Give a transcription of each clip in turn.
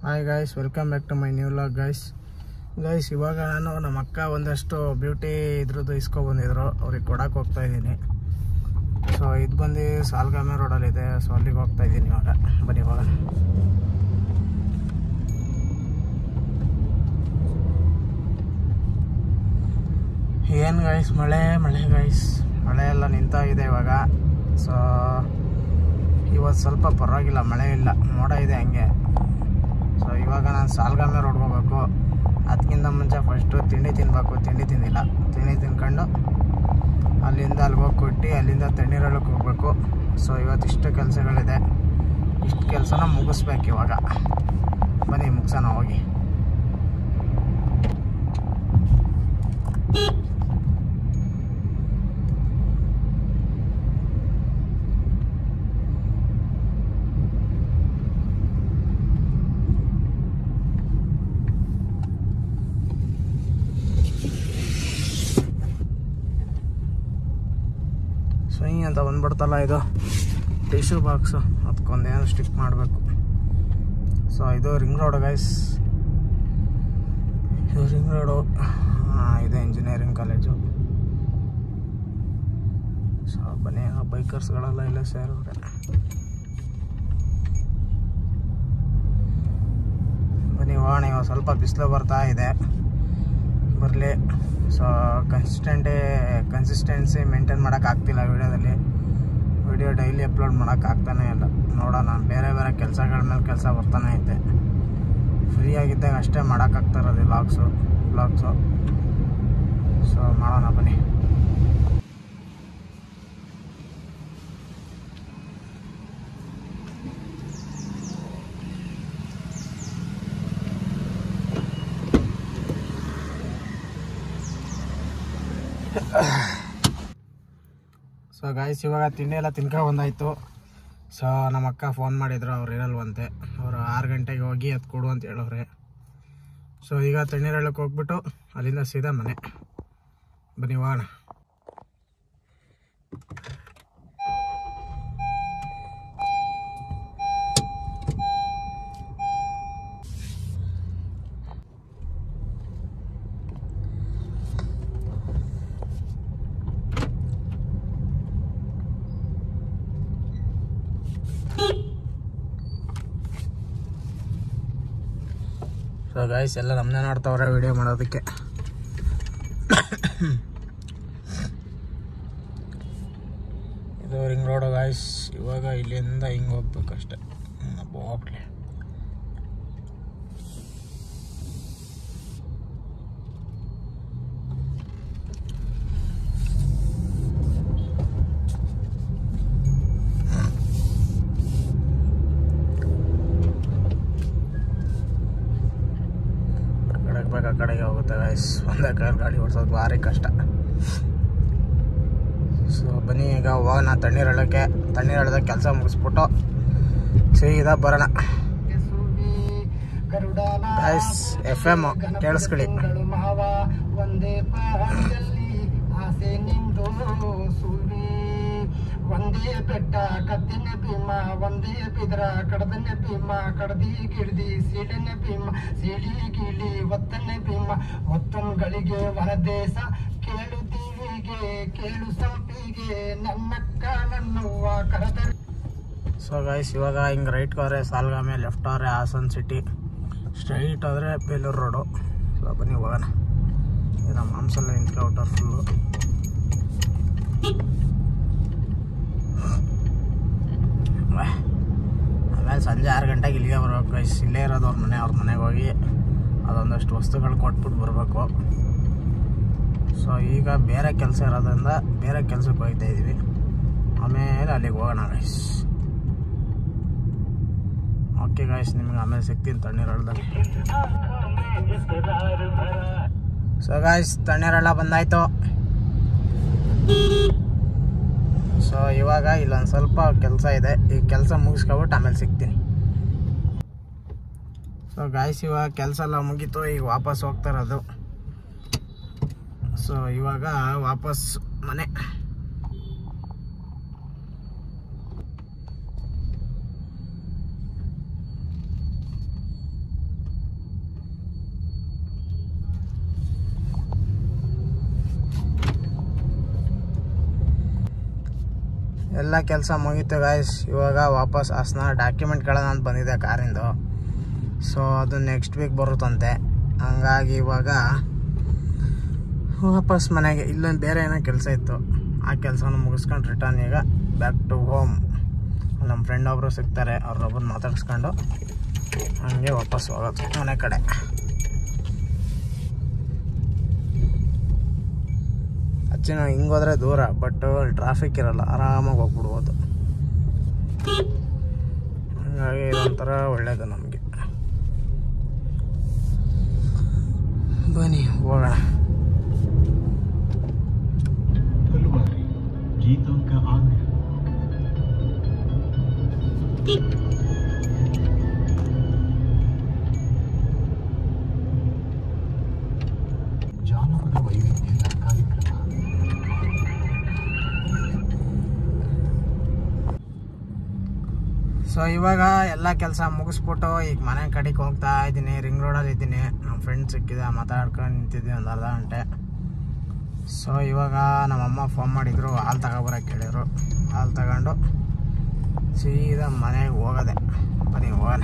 hi guys welcome back to my new log guys guys ಇವಾಗ ನಾನು ನಮ್ಮ ಅಕ್ಕ ಒಂದಷ್ಟು ಬ್ಯೂಟಿ ಇದ್ರದ್ದು ಇಸ್ಕೊಬಂದಿದ್ರು ಅವ್ರಿಗೆ ಕೊಡಕ್ಕೆ ಹೋಗ್ತಾ ಇದ್ದೀನಿ ಸೊ ಇದು ಬಂದು ಸಾಲ್ಗಾಮೆ ರೋಡಲ್ಲಿದೆ ಸೊ ಅಲ್ಲಿಗೆ ಹೋಗ್ತಾ ಇದ್ದೀನಿ ಇವಾಗ ಬನ್ನಿ ಇವಾಗ ಏನು ಗೈಸ್ ಮಳೆ ಮಳೆ ಗೈಸ್ ಮಳೆ ಎಲ್ಲ ನಿಂತಾಗಿದೆ ಇವಾಗ ಸೊ ಇವತ್ತು ಸ್ವಲ್ಪ ಪರವಾಗಿಲ್ಲ ಮಳೆ ಇಲ್ಲ ಮೋಡ ಇದೆ ಹಂಗೆ ಸೊ ಇವಾಗ ನಾನು ಸಾಲ್ಗಾಮೆ ರೋಡ್ಗೆ ಹೋಗ್ಬೇಕು ಅದಕ್ಕಿಂತ ಮುಂಚೆ ಫಸ್ಟು ತಿಂಡಿ ತಿನ್ನಬೇಕು ತಿಂಡಿ ತಿಂದಿಲ್ಲ ತಿಂಡಿ ತಿನ್ಕೊಂಡು ಅಲ್ಲಿಂದ ಅಲ್ಲಿಗೆ ಹೋಗಿ ಕೊಟ್ಟು ಅಲ್ಲಿಂದ ತಣ್ಣೀರೊಳಕ್ಕೆ ಹೋಗ್ಬೇಕು ಸೊ ಇವತ್ತು ಇಷ್ಟು ಕೆಲಸಗಳಿದೆ ಇಷ್ಟು ಕೆಲಸನ ಮುಗಿಸ್ಬೇಕು ಇವಾಗ ಬನ್ನಿ ಮುಗಿಸೋಣ ಹೋಗಿ ಸ್ವೈ ಅಂತ ಬಂದ್ಬಿಡ್ತಲ್ಲ ಇದು ಟಿಶ್ಯೂ ಬಾಕ್ಸು ಅದಕ್ಕೊಂದೇನು ಸ್ಟಿಕ್ ಮಾಡಬೇಕು ಸೊ ಇದು ರಿಂಗ್ ರೋಡ್ ಗೈಸ್ ಇದು ರಿಂಗ್ ರೋಡು ಇದು ಇಂಜಿನಿಯರಿಂಗ್ ಕಾಲೇಜು ಸೊ ಬನ್ನಿ ಆ ಬೈಕರ್ಸ್ಗಳೆಲ್ಲ ಇಲ್ಲೇ ಸೇರಿವ್ರೆ ಬನ್ನಿ ಹೋಗೋಣ ಇವಾಗ ಸ್ವಲ್ಪ ಬಿಸಿಲು ಬರ್ತಾ ಇದೆ ಬರಲಿ ಸೊ ಕನ್ಸಿಸ್ಟೆಂಟೇ ಕನ್ಸಿಸ್ಟೆನ್ಸಿ ಮೇಂಟೈನ್ ಮಾಡೋಕ್ಕಾಗ್ತಿಲ್ಲ ವೀಡಿಯೋದಲ್ಲಿ ವಿಡಿಯೋ ಡೈಲಿ ಅಪ್ಲೋಡ್ ಮಾಡೋಕ್ಕಾಗ್ತಾನೆ ಇಲ್ಲ ನೋಡೋಣ ಬೇರೆ ಬೇರೆ ಕೆಲಸಗಳ ಮೇಲೆ ಕೆಲಸ ಬರ್ತಾನೆ ಐತೆ ಫ್ರೀ ಆಗಿದ್ದಾಗ ಅಷ್ಟೇ ಮಾಡೋಕ್ಕಾಗ್ತಾ ಇರೋದು ವ್ಲಾಗ್ಸು ವ್ಲಾಗ್ಸು ಸೊ ಮಾಡೋಣ ಬನ್ನಿ ಸೊ ಗಾಯ್ಸ್ ಇವಾಗ ತಿಂಡಿ ಎಲ್ಲ ತಿನ್ಕೊ ಬಂದಾಯ್ತು ಸೊ ನಮ್ಮ ಅಕ್ಕ ಫೋನ್ ಮಾಡಿದ್ರು ಅವ್ರು ಇರಲ್ವಂತೆ ಅವರು ಆರು ಗಂಟೆಗೆ ಹೋಗಿ ಅದು ಕೊಡು ಅಂತ ಹೇಳವ್ರೆ ಸೊ ಈಗ ತಣ್ಣೀರಳ್ಳಕ್ಕೆ ಹೋಗ್ಬಿಟ್ಟು ಅಲ್ಲಿಂದ ಸೀದಾ ಮನೆ ಬನ್ನಿ ಹೋಗೋಣ ಸೊ ಗಾಯ್ಸ್ ಎಲ್ಲ ನಮ್ಮನ್ನೇ ನೋಡ್ತಾವ್ರೆ ವಿಡಿಯೋ ಮಾಡೋದಕ್ಕೆ ಇದು ರಿಂಗ್ ರೋಡು ಗಾಯ್ಸ್ ಇವಾಗ ಇಲ್ಲಿಂದ ಹಿಂಗೆ ಹೋಗ್ಬೇಕಷ್ಟೆ ಹೋಗ್ಲಿ ಕಡೆಗೆ ಬೇಕು ಆ ಕಡೆಗೆ ಹೋಗುತ್ತೆ ಗಾಯ್ಸ್ ಒಂದೇ ಕಾರ್ ಗಾಡಿ ಓಡಿಸೋದು ಭಾರಿ ಕಷ್ಟ ಸೊ ಬನ್ನಿ ಈಗ ಹೋಗೋಣ ತಣ್ಣೀರಳ್ಳಕ್ಕೆ ತಣ್ಣೀರಳ್ಳದ ಕೆಲಸ ಮುಗಿಸ್ಬಿಟ್ಟು ಸೀದಾ ಬರೋಣ ಗಾಯ್ಸ್ ಎಫ್ ಎಮ್ ಕೇಳಿಸ್ಕೊಳ್ಳಿ ಒಂದೇ ಪಾದದಲ್ಲಿ ಆಸೆ ನಿಂದು ಸುವಿ ಒಂದೇ ಬೆಟ್ಟ ಕತ್ತಿನ ಭೀಮ ಒಂದೇ ಬಿದ್ರ ಕಡದನ ಭೀಮ ಕಡದಿ ಗಿಡ್ದಿ ಸೀಡನ ಭೀಮ ಸೀಡಿ ಗಿಳಿ ಒತ್ತನ ಭೀಮ ಒತ್ತನ್ಗಳಿಗೆ ವರದೇಶ ಕೇಳು ದೇವಿಗೆ ಕೇಳು ಸಂಪಿಗೆ ನನ್ನಕ್ಕ ನನ್ನವ್ವ ಕರೆದ ಸೊ ಗಾಯ್ಸ್ ಇವಾಗ ಹಿಂಗೆ ರೈಟ್ ಹೋದ್ರೆ ಸಾಲ್ಗಾಮೆ ಲೆಫ್ಟ್ ಹೋದ್ರೆ ಹಾಸನ್ ಸಿಟಿ ಸ್ಟ್ರೈಟ್ ಹೋದ್ರೆ ಬೇಲೂರು ರೋಡು ಸೊ ಬನ್ನಿ ಹೋಗೋಣ ಇದು ನಮ್ಮ ಮಾಂಸಲ್ಲ ನಿಂತ್ಕೊಬಿಟ್ಟಾರೆ ಫುಲ್ಲು ಆಮೇಲೆ ಸಂಜೆ ಆರು ಗಂಟೆಗೆ ಇಲ್ಲಿಗೆ ಬರ್ಬೇಕು ಗೈಸ್ ಇಲ್ಲೇ ಇರೋದು ಅವ್ರ ಮನೆ ಅವ್ರ ಮನೆಗೆ ಹೋಗಿ ಅದೊಂದಷ್ಟು ವಸ್ತುಗಳು ಕೊಟ್ಬಿಟ್ಟು ಬರಬೇಕು ಸೊ ಈಗ ಬೇರೆ ಕೆಲಸ ಇರೋದ್ರಿಂದ ಬೇರೆ ಕೆಲಸಕ್ಕೆ ಹೋಗ್ತಾ ಇದ್ದೀವಿ ಆಮೇಲೆ ಅಲ್ಲಿಗೆ ಹೋಗೋಣ ಗೈಸ್ ಓಕೆ ಗಾಯ್ಸ್ ನಿಮ್ಗೆ ಆಮೇಲೆ ಸಿಗ್ತೀನಿ ತಣ್ಣೀರಳ್ಳದಲ್ಲಿ ಸೊ ಗಾಯ್ಸ್ ತಣ್ಣೀರಳ್ಳ ಬಂದಾಯ್ತು ಸೊ ಇವಾಗ ಇಲ್ಲೊಂದು ಸ್ವಲ್ಪ ಕೆಲಸ ಇದೆ ಈ ಕೆಲಸ ಮುಗಿಸ್ಕೊಬಿಟ್ಟು ಆಮೇಲೆ ಸಿಗ್ತೀನಿ ಸೊ ಗಾಯ್ಸ್ ಇವಾಗ ಕೆಲಸ ಎಲ್ಲ ಮುಗೀತು ಈಗ ವಾಪಸ್ ಹೋಗ್ತಾ ಇರೋದು ಸೊ ಇವಾಗ ವಾಪಸ್ ಮನೆ ಎಲ್ಲ ಕೆಲಸ ಮುಗೀತು ಗಾಯ್ಸ್ ಇವಾಗ ವಾಪಸ್ ಹಾಸನ ಡಾಕ್ಯುಮೆಂಟ್ಗಳನ್ನ ಅಂತ ಬಂದಿದೆ ಕಾರಿಂದು ಸೊ ಅದು ನೆಕ್ಸ್ಟ್ ವೀಕ್ ಬರುತ್ತಂತೆ ಹಂಗಾಗಿ ಇವಾಗ ವಾಪಸ್ ಮನೆಗೆ ಇಲ್ಲೊಂದು ಬೇರೆ ಏನೋ ಕೆಲಸ ಇತ್ತು ಆ ಕೆಲಸನ ಮುಗಿಸ್ಕೊಂಡು ರಿಟರ್ನ್ ಈಗ ಬ್ಯಾಕ್ ಟು ಹೋಮ್ ನಮ್ಮ ಫ್ರೆಂಡ್ ಒಬ್ಬರು ಸಿಗ್ತಾರೆ ಅವ್ರೊಬ್ಬರು ಮಾತಾಡಿಸ್ಕೊಂಡು ಹಂಗೆ ವಾಪಸ್ ಹೋಗೋದು ಮನೆ ಕಡೆ ಅಚ್ಚಿನ ಹಿಂಗೆ ಹೋದ್ರೆ ದೂರ ಬಟ್ ಟ್ರಾಫಿಕ್ ಇರಲ್ಲ ಆರಾಮಾಗಿ ಹೋಗ್ಬಿಡ್ಬೋದು ಹಂಗಾಗಿ ಇದೊಂಥರ ಒಳ್ಳೇದು ನಮಗೆ ಬನ್ನಿ ಹೋಗೋಣ हलवारी गीतों का आंगन ಜಾನಪದ ವೈವಿಧ್ಯದ ಕಾರ್ಯಕ್ರಮ ಸೊ ಇವಾಗ ಎಲ್ಲ ಕೆಲಸ ಮುಗಿಸ್ಬಿಟ್ಟು ಈಗ ಮನೆ ಕಡೆಗೆ ಹೋಗ್ತಾ ಇದ್ದೀನಿ ರಿಂಗ್ ರೋಡಲ್ಲಿ ಇದ್ದೀನಿ ನಮ್ಮ ಫ್ರೆಂಡ್ ಸಿಕ್ಕಿದೆ ಮಾತಾಡ್ಕೊಂಡು ನಿಂತಿದ್ದೆ ಒಂದು ಅರ್ಧ ಗಂಟೆ ಸೊ ಇವಾಗ ನಮ್ಮಮ್ಮ ಫೋನ್ ಮಾಡಿದ್ರು ಹಾಲು ತಗೊಬರಕ್ಕೆ ಹೇಳಿದ್ರು ಹಾಲು ತಗೊಂಡು ಸೀದಾ ಮನೆಗೆ ಹೋಗೋದೆ ಬನ್ನಿ ಹೋಗೋಣ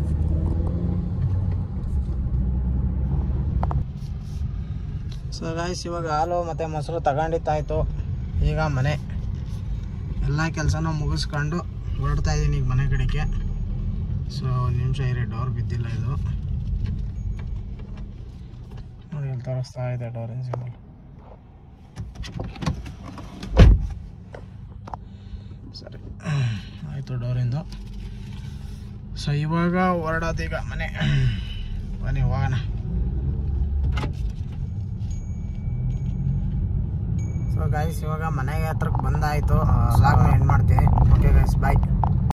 ಸೊ ಗಾಯ್ಸ್ ಇವಾಗ ಹಾಲು ಮತ್ತು ಮೊಸರು ತಗೊಂಡಿತ್ತಾಯ್ತು ಈಗ ಮನೆ ಎಲ್ಲ ಕೆಲಸನೂ ಮುಗಿಸ್ಕೊಂಡು ಹೊರಡ್ತಾ ಇದ್ದೀನಿ ಈಗ ಮನೆ ಕಡೆಗೆ ಸೊ ಒಂದು ನಿಮಿಷ ಇರಿ ಡೋರ್ ಬಿದ್ದಿಲ್ಲ ಇದು ನೋಡಿ ಇಲ್ಲಿ ತೋರಿಸ್ತಾ ಇದೆ ಡೋರಿನ ಸಿಂಬಲ್ ಸರಿ ಆಯಿತು ಡೋರಿಂದು ಸೊ ಇವಾಗ ಹೊರಡೋದು ಈಗ ಮನೆ ಬನ್ನಿ ಹೋಗೋಣ ಸೊ ಗೈಸ್ ಇವಾಗ ಮನೆಗೆ ಹತ್ರಕ್ಕೆ ಬಂದಾಯಿತು ವ್ಲಾಗ್ನ ಎಂಡ್ ಮಾಡ್ತೀನಿ ಓಕೆ ಗೈಸ್ ಬಾಯ್